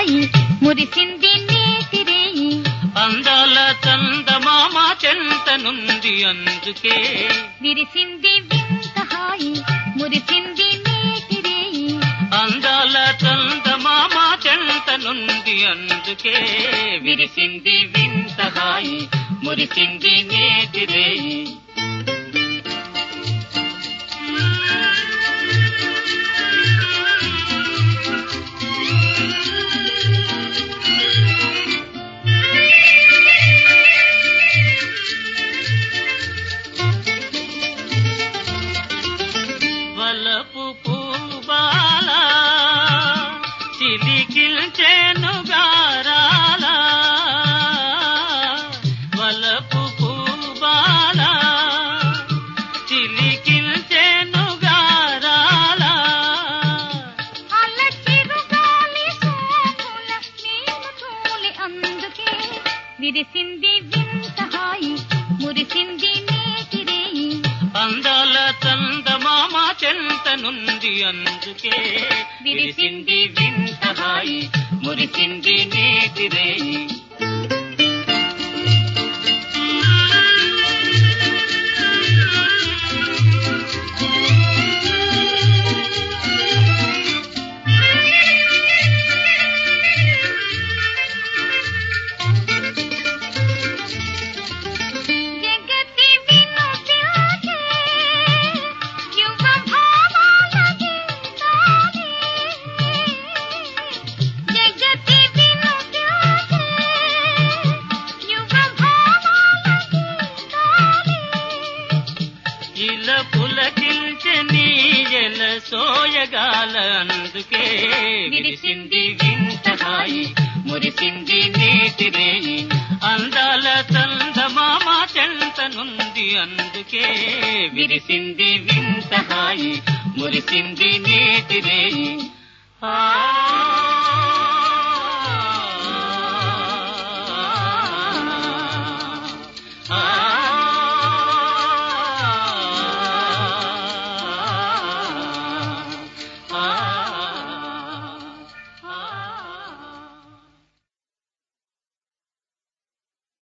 హాయి మురిసింది నేతిరేయి అందాల చందమామ చెంతనుంది అందుకే విరిసింది వింత హాయి మురిసింది నేతిరేయి అందాల చందమామ చెంతనుంది అందుకే విరిసింది వింత హాయి మురిసింది నేతిరేయి వలపు పూబాల చిలికిల్చెను గారాల వలపు పూబాల చిలికిల్చెను గారాల అల్లచిరుగాలి సోకుల నేను తోలి అందుకే విరిసింది వింత హాయి మురిసింది నేతిరేయి అందాల చందమామ చెంతనుంది అందుకే విరిసింది వింత హాయి మురిసింది నేతిరేయి జగతి వినుచాచే యువ భావాల గీతాలే జగతి వినుచాచే యువ భావాల గీతాలే ఇల పులకిల్చని ఎల సోయగాల అందుకే విరిసింది వింత హాయి మురిసింది నేతిరేయి అందాల చందమామ చెంతనుంది అందుకే విరిసింది వింత హాయి మురిసింది నేతిరేయి ఆ